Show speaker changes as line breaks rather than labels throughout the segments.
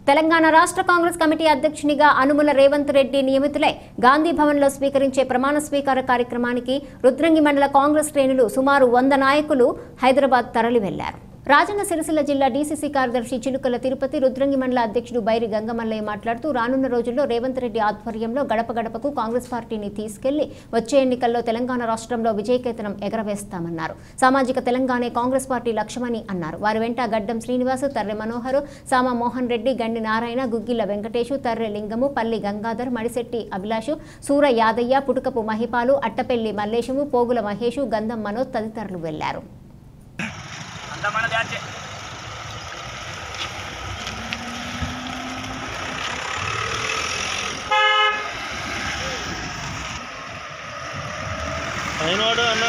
తెలంగాణ రాష్ట్ర కాంగ్రెస్ కమిటీ అధ్యక్షునిగా అనుముల రేవంత్ రెడ్డి నియమితులై గాంధీ భవన్లో స్వీకరించే ప్రమాణ స్వీకార కార్యక్రమానికి రుద్రంగి మండల కాంగ్రెస్ శ్రేణులు సుమారు వంద నాయకులు హైదరాబాద్ తరలి వెళ్లారు రాజన్న సిరిసిల్ల జిల్లా డీసీసీ కార్యదర్శి చిలుకల తిరుపతి రుద్రంగి మండల అధ్యక్షుడు బైరి గంగమల్లయ్య మాట్లాడుతూ రానున్న రోజుల్లో రేవంత్ రెడ్డి ఆధ్వర్యంలో గడప గడపకు కాంగ్రెస్ పార్టీని తీసుకెళ్లి వచ్చే ఎన్నికల్లో తెలంగాణ రాష్ట్రంలో విజయకేతనం ఎగరవేస్తామన్నారు సామాజిక తెలంగాణే కాంగ్రెస్ పార్టీ లక్ష్యమని అన్నారు వారి వెంట గడ్డం శ్రీనివాస్ తర్రె మనోహర్ సామ మోహన్ రెడ్డి గండి నారాయణ గుగ్గిల వెంకటేశు తర్రె లింగము పల్లి గంగాధర్ మడిశెట్టి అభిలాషు సూర యాదయ్య పుటుకపు మహిపాలు అట్టపెల్లి మల్లేశము పోగుల మహేషు గంధం మనోజ్ తదితరులు వెళ్లారు
అంతా మన బ్యాచే
అయినవాడు అన్న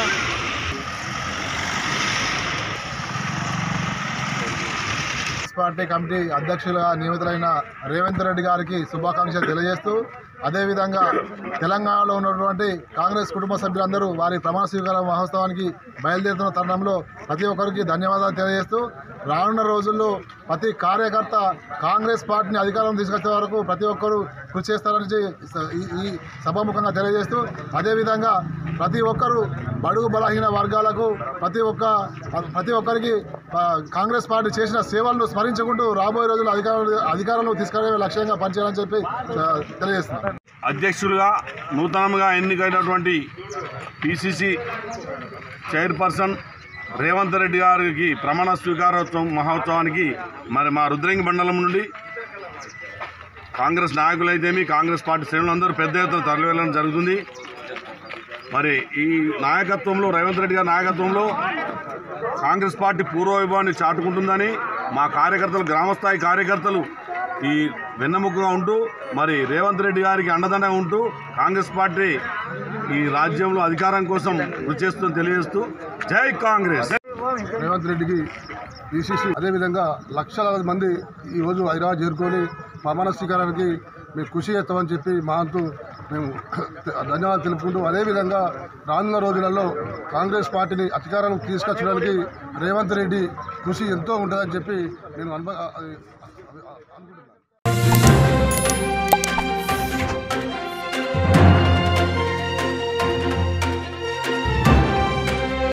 కాంగ్రెస్ పార్టీ కమిటీ అధ్యక్షులుగా నియమితులైన రేవంత్ రెడ్డి గారికి శుభాకాంక్షలు తెలియజేస్తూ అదేవిధంగా తెలంగాణలో ఉన్నటువంటి కాంగ్రెస్ కుటుంబ సభ్యులందరూ వారి ప్రమాణ స్వీకార మహోత్సవానికి బయలుదేరుతున్న తరుణంలో ప్రతి ఒక్కరికి ధన్యవాదాలు తెలియజేస్తూ రానున్న రోజుల్లో ప్రతి కార్యకర్త కాంగ్రెస్ పార్టీని అధికారం తీసుకొచ్చే వరకు ప్రతి ఒక్కరూ కృషి చేస్తారని చె- ఈ- ఈ సభాముఖంగా తెలియజేస్తూ అదేవిధంగా ప్రతి ఒక్కరూ బడుగు బలహీన వర్గాలకు ప్రతి ఒక్క ప్రతి ఒక్కరికి ఆ, కాంగ్రెస్ పార్టీ చేసిన సేవలను స్మరించుకుంటూ రాబోయే రోజుల్లో అధికారం అధికారంలో తీసుకునే లక్ష్యంగా పనిచేయాలని చెప్పి ఆ, తెలియజేస్తున్నాను
అధ్యక్షులుగా నూతనంగా ఎన్నికైనటువంటి పిసిసి చైర్పర్సన్ రేవంత్ రెడ్డి గారికి ప్రమాణ స్వీకారోత్సవం మహోత్సవానికి మరి మా రుద్రంగి మండలం నుండి కాంగ్రెస్ నాయకులైతేమి కాంగ్రెస్ పార్టీ శ్రేణులందరూ పెద్ద ఎత్తున తరలి వెళ్ళడం జరుగుతుంది మరి ఈ నాయకత్వంలో రేవంత్ రెడ్డి గారి నాయకత్వంలో కాంగ్రెస్ పార్టీ పూర్వవైభవాన్ని చాటుకుంటుందని మా కార్యకర్తలు గ్రామస్థాయి కార్యకర్తలు ఈ వెన్నెముకగా ఉంటూ మరి రేవంత్ రెడ్డి గారికి అండదండగా ఉంటూ కాంగ్రెస్ పార్టీ ఈ రాజ్యంలో అధికారం కోసం కృషి చేస్తుందని తెలియజేస్తూ జై కాంగ్రెస్
రేవంత్ రెడ్డికి పిసిసి అదేవిధంగా లక్షలాది మంది ఈరోజు హైదరాబాద్ చేరుకొని ప్రమాణ స్వీకారానికి మేము కృషి చేస్తామని చెప్పి మా అంతు మేము ధన్యవాదాలు తెలుపుకుంటూ అదేవిధంగా రానున్న రోజులలో కాంగ్రెస్ పార్టీని అధికారం తీసుకొచ్చడానికి రేవంత్ రెడ్డి కృషి ఎంతో ఉంటుందని చెప్పి నేను అనుభ అనుకుంటున్నాను